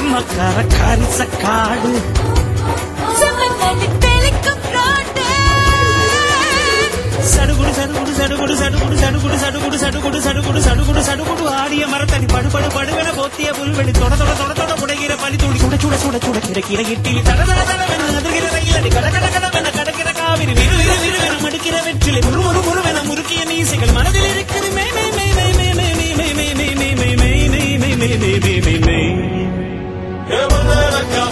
நம்ம கரக்காரி சக்காடு செம்மண்ணி தெளிக்கும் ரோட்டு சடுகுடு சடுகுடு சடுகுடு சடுகுடு சடுகுடு சடுகுடு சடுகுடு சடுகுடு சடுகுடு சடுகுடு ஆடிய மரத்தடி படு படு படுவென போத்திய புல்வெளி தொட தொட தொட தொட உடைகிற பனி துளி சுட சுட சுட சுட கிடக்கிற இட்டிலி தட தட தடவென அதிர்கிற ரயிலடி கட கட கடவென கடக்கிற காவிரி விரு விரு விருவென மடுக்கிற வெற்றிலை முறு முறு முறுவென முறுக்கிய மீசைகள் மனதில் இருக்குது மே மே மே மே மே மே மே மே மே மே மே மே மே மே மே மே மே மே மே ஏ வல்லேலக்கா